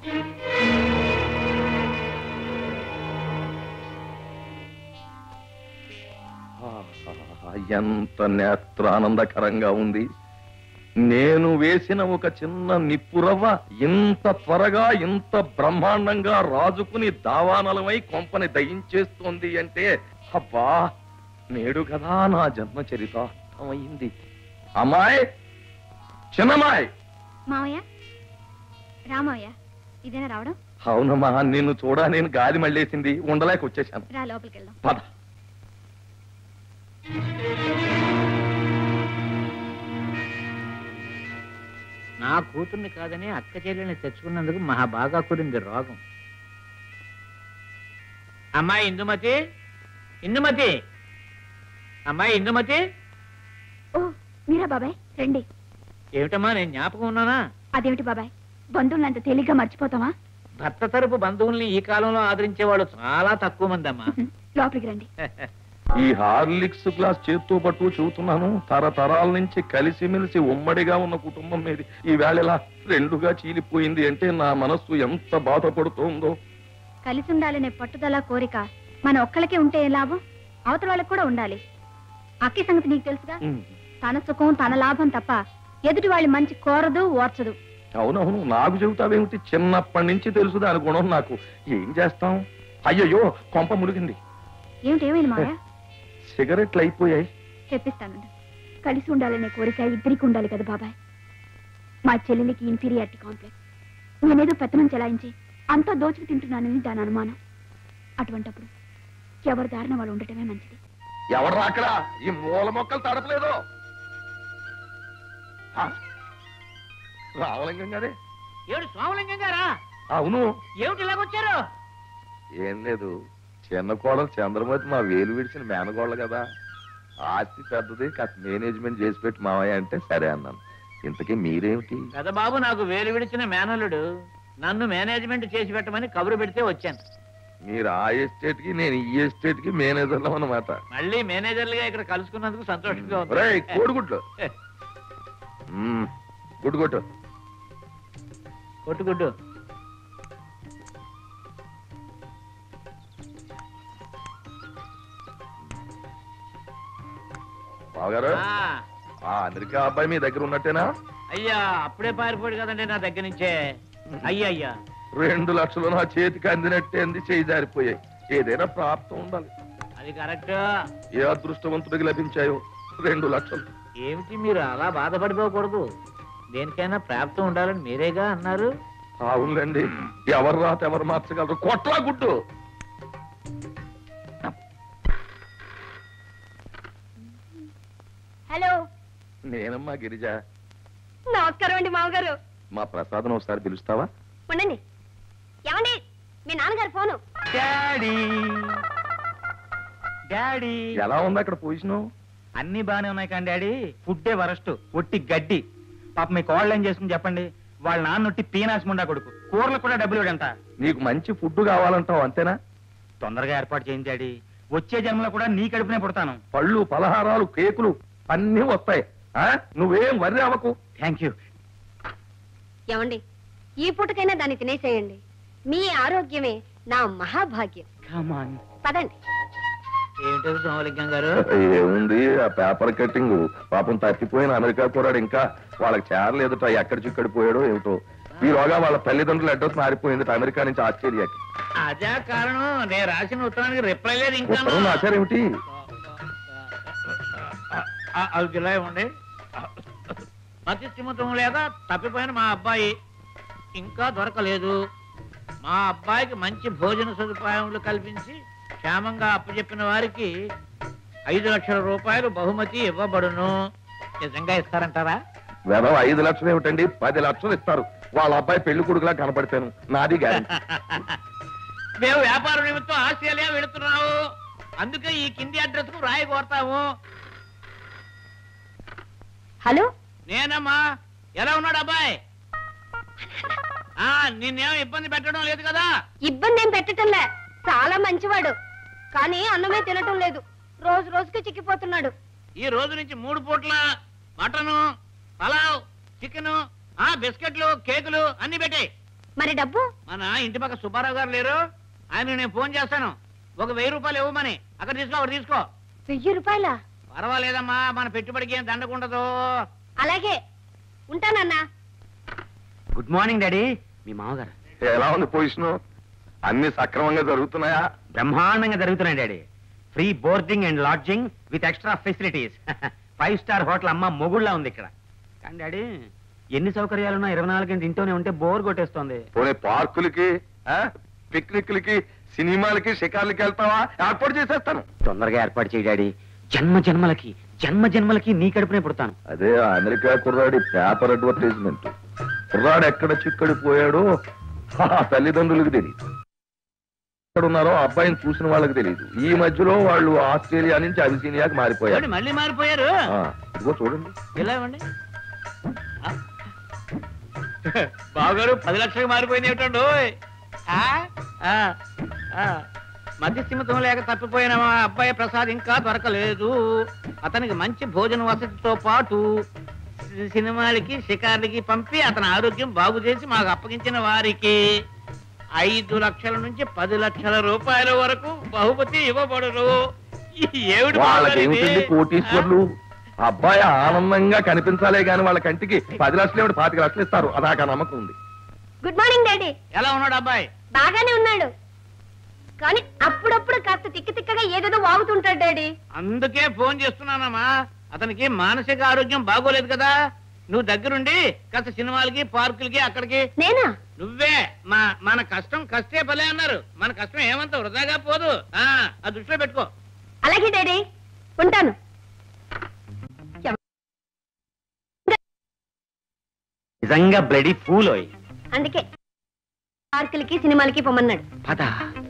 ఆహా, ఎంత నేత్రానందకరంగా ఉంది నేను వేసిన ఒక చిన్న నిప్పురవ్వ ఇంత త్వరగా ఇంత బ్రహ్మాండంగా రాజుకుని దావానలమై కొంపని దయించేస్తోంది అంటే అబ్బా నేడు కదా నా జన్మ చరితార్థమైంది అమ్మాయి చిన్నమ్మాయి మావయ్య రామయ్య ఇదేనా రావడం అవునమ్మా నిన్ను చూడ నేను గాలి మళ్ళేసింది ఉండలేక వచ్చేసాను రా లోపలికి వెళ్దాం పద నా కూతుర్ని కాదని అక్క చెల్లెల్ని తెచ్చుకున్నందుకు మహా బాగా కురింది రోగం అమ్మాయి ఇందుమతి ఇందుమతి అమ్మాయి ఇందుమతి ఓ మీరా బాబాయ్ రండి ఏమిటమ్మా నేను జ్ఞాపకం ఉన్నానా అదేమిటి బాబాయ్ బంధువులను అంత తేలిగ్గా మర్చిపోతావా భర్త తరపు బంధువుల్ని ఈ కాలంలో ఆదరించేవాళ్ళు చాలా తక్కువ మంది అమ్మా లోపలికి రండి ఈ హార్లిక్స్ గ్లాస్ చేత్తో పట్టు చెబుతున్నాను తరతరాల నుంచి కలిసిమెలిసి ఉమ్మడిగా ఉన్న కుటుంబం మీది ఈ వేళలా రెండుగా చీలిపోయింది అంటే నా మనస్సు ఎంత బాధపడుతోందో కలిసి ఉండాలనే పట్టుదల కోరిక మన ఒక్కళ్ళకే ఉంటే ఏ లాభం అవతల వాళ్ళకి కూడా ఉండాలి అక్కి సంగతి నీకు తెలుసుగా ఉమ్, తన సుఖం తన లాభం తప్ప ఎదుటి వాళ్ళు మంచి కోరదు ఓర్చదు అవునవును నాకు చెబుతావేమిటి చిన్నప్పటి నుంచి తెలుసు దాని గుణం నాకు ఏం చేస్తాం అయ్యయ్యో కొంప ములిగింది ఏమిటి ఏమైంది మావయ్య సిగరెట్లు అయిపోయాయి చెప్పిస్తాను కలిసి ఉండాలనే కోరిక ఇద్దరికి ఉండాలి కదా బాబాయ్ మా చెల్లెలికి ఇన్ఫీరియారిటీ కాంప్లెక్స్ నేనేదో పెత్తనం చెలాయించి అంతా దోచుకు తింటున్నానని దాని అనుమానం అటువంటప్పుడు ఎవరి దారిన వాళ్ళు ఉండటమే మంచిది ఎవరు అక్కడ ఈ మూల మొక్కలు తడపలేదు ఆ, రామలింగం గారే ఏడు స్వామలింగం గారా అవును ఏమిటి ఇలాగొచ్చారు ఏం లేదు చిన్న కోడలు చంద్రమతి మా వేలు విడిచిన మేనగోళ్ళ కదా ఆస్తి పెద్దది కాస్త మేనేజ్మెంట్ చేసి పెట్టి మావయ్య అంటే సరే అన్నాను ఇంతకీ మీరేమిటి పెద్ద బాబు నాకు వేలు విడిచిన మేనల్లుడు నన్ను మేనేజ్మెంట్ చేసి పెట్టమని కబురు పెడితే వచ్చాను మీరు ఆ ఎస్టేట్ కి నేను ఈ ఎస్టేట్ కి మేనేజర్లం అన్నమాట మళ్ళీ మేనేజర్లుగా ఇక్కడ కలుసుకున్నందుకు సంతోషంగా ఉంది ఒరేయ్, కోడిగుడ్లు మ్మ్, గుడ్డు కొట్టు కొట్టు కొట్టు బావగారు ఆ, ఆ అమెరికా అబ్బాయి మీ దగ్గర ఉన్నట్టేనా అయ్యా అప్పుడే పారిపోయాడు కదండి నా దగ్గర నుంచే అయ్యా అయ్యా రెండు లక్షలు నా చేతికి అందినట్టే అంది చేయి జారిపోయాయి ఏదైనా ప్రాప్తం ఉండాలి అది కరెక్ట్ ఏ అదృష్టవంతుడికి లభించాయో రెండు లక్షలు ఏమిటి మీరు అలా బాధపడిపోకూడదు దేనికైనా ప్రాప్తం ఉండాలని మీరేగా అన్నారు అవునులేండి ఎవరు రాత ఎవరు మార్చగలరు కొట్లా గుడ్డు హలో నేనమ్మా గిరిజ నమస్కారం అండి మామగారు మా ప్రసాదం ఒకసారి పిలుస్తావా ఉండండి ఏమండి మీ నాన్నగారు ఫోను డాడీ డాడీ ఎలా ఉంది అక్కడ పొజిషను అన్ని బానే ఉన్నాయి కానీ డాడీ ఫుడ్డే వరస్ట్ ఒట్టి గడ్డి పాప మీ కోళ్ళు ఏం చేస్తుంది చెప్పండి వాళ్ళ నాన్న ఒట్టి పీనాసి ముండా కొడుకు కూరలు కూడా డబ్బులు ఇవ్వడంట నీకు మంచి ఫుడ్ కావాలంటావు అంతేనా తొందరగా ఏర్పాటు చేయండి డాడీ వచ్చే జన్మలో కూడా నీ కడుపునే పుడతాను పళ్ళు పలహారాలు కేకులు అన్నీ వస్తాయి ఆ నువ్వేం వర్రి అవ్వకు థ్యాంక్ యూ ఏమండి ఈ పూటకైనా దాన్ని తినేసేయండి మీ ఆరోగ్యమే నా మహాభాగ్యం కమాన్ పదండి ఏమిటది సోమలింగం గారు ఏముంది ఆ పేపర్ కట్టింగ్ పాపం తప్పిపోయిన అమెరికా కూడా ఇంకా వాళ్ళకి చేరలేదుట ఎక్కడ చిక్కడి పోయాడో ఏమిటో ఈలోగా వాళ్ళ తల్లిదండ్రుల అడ్రస్ మారిపోయింది అమెరికా నుంచి ఆస్ట్రేలియాకి అదే కారణం నేను రాసిన ఉత్తరానికి రిప్లై లేదు ఇంకా ఉత్తరం రాశారేమిటి అవి జిల్లా ఇవ్వండి మతి స్థిమితం లేక తప్పిపోయిన మా అబ్బాయి ఇంకా దొరకలేదు మా అబ్బాయికి మంచి భోజన సదుపాయములు కల్పించి క్షేమంగా అప్పచెప్పిన వారికి ఐదు లక్షల రూపాయలు బహుమతి ఇవ్వబడును నిజంగా ఇస్తారంటారా వెధవ ఐదు లక్షలు ఏమిటండి పది లక్షలు ఇస్తారు వాళ్ళ అబ్బాయి పెళ్లి కొడుకులా కనపడిపోయాను నాది గ్యారెంటీ మేము వ్యాపార నిమిత్తం ఆస్ట్రేలియా వెళుతున్నాము అందుకే ఈ కింది అడ్రస్ కు రాయి కోరతాము హలో నేనమ్మా ఎలా ఉన్నాడు అబ్బాయి ఆ నిన్నేం ఇబ్బంది పెట్టడం లేదు కదా ఇబ్బంది ఏం పెట్టటంలే చాలా మంచివాడు కానీ అన్నమే తినటం లేదు రోజు రోజుకి చిక్కిపోతున్నాడు ఈ రోజు నుంచి మూడు పూట్ల మటను పలావ్ చికెన్ ఆ బిస్కెట్లు కేకులు అన్ని పెట్టాయి మరి డబ్బు మన ఇంటి పక్క సుబ్బారావు గారు లేరు ఆయన నేను ఫోన్ చేస్తాను ఒక వెయ్యి రూపాయలు ఇవ్వమని అక్కడ తీసుకో అక్కడ తీసుకో వెయ్యి రూపాయల పర్వాలేదమ్మా మన పెట్టుబడికి ఏం దండకుండదు అలాగే ఉంటానన్నా గుడ్ మార్నింగ్ డాడీ మీ మామగారు ఎలా ఉంది పొజిషన్ అన్ని సక్రమంగా జరుగుతున్నాయా బ్రహ్మాండంగా జరుగుతున్నాయి daddy free boarding and lodging with extra facilities five star hotel అమ్మ మొగుళ్ళ ఉంది ఇక్కడ కానీ డాడీ ఎన్ని సౌకర్యాలున్నా ఇరవై నాలుగు గంటలు ఇంట్లోనే ఉంటే బోర్ కొట్టేస్తోంది పోనీ పార్కులకి ఆ, పిక్నిక్లకి సినిమాలకి షికార్లకి వెళ్తావా ఏర్పాటు చేసేస్తాను తొందరగా ఏర్పాటు చేయి డాడీ జన్మ జన్మలకి జన్మ జన్మలకి నీ కడుపునే పుడతాను అదే ఆ అమెరికా కుర్రాడి పేపర్ అడ్వర్టైజ్మెంట్ కుర్రాడు ఎక్కడ చిక్కడి పోయాడో ఆ తల్లిదండ్రులకు తెలియదు ఎక్కడ ఉన్నారో ఆ అబ్బాయిని చూసిన వాళ్ళకి తెలియదు ఈ మధ్యలో వాళ్ళు ఆస్ట్రేలియా నుంచి అబిసీనియాకి మారిపోయారు ఏమండి, మళ్ళీ మారిపోయారు ఆ, ఇదిగో చూడండి ఇలా ఇవ్వండి ఆ? బావగారు పది లక్షలకు మారిపోయింది ఏమిటండు ఆ? ఆ, ఆ. మధ్య స్థిమితం లేక తప్పిపోయిన మా అబ్బాయి ప్రసాద్ ఇంకా దొరకలేదు అతనికి మంచి భోజన వసతితో పాటు సి- సినిమాలకి షికార్లకి పంపి అతని ఆరోగ్యం బాగు చేసి మాకు అప్పగించిన వారికి ఐదు లక్షల నుంచి పది లక్షల రూపాయల వరకు బహుమతి ఇవ్వబడును ఈ ఏమిటి బావగారు వాళ్ళకి ఇది? ఏమిటండి కోటీశ్వర్లు ఆ అబ్బాయి ఆనందంగా కనిపించాలే గాని వాళ్ళ కంటికి పది లక్షలు ఏమిటి పాతిక లక్షలు ఇస్తారు అదాకా నమ్మకం ఉంది గుడ్ మార్నింగ్ డాడీ ఎలా ఉన్నాడు అబ్బాయి బాగానే ఉన్నాడు కానీ అప్పుడప్పుడు కాస్త తిక్క తిక్కగా ఏదేదో వాగుతుంటాడు డాడీ అందుకే ఫోన్ చేస్తున్నానమ్మా అతనికి మానసిక ఆరోగ్యం బాగోలేదు కదా నువ్వు దగ్గరుండి కాస్త సినిమాలకి పార్కులకి అక్కడికి నేనా నువ్వే మా మన కష్టం కష్టే పలే అన్నారు మన కష్టం ఏమంత వృధాగా పోదు ఆ ఆ దృష్టిలో పెట్టుకో అలాగే డాడీ ఉంటాను నిజంగా బ్లడీ ఫూల్ అయ్యి అందుకే పార్కులకి సినిమాలకి పొమ్మన్నాడు పద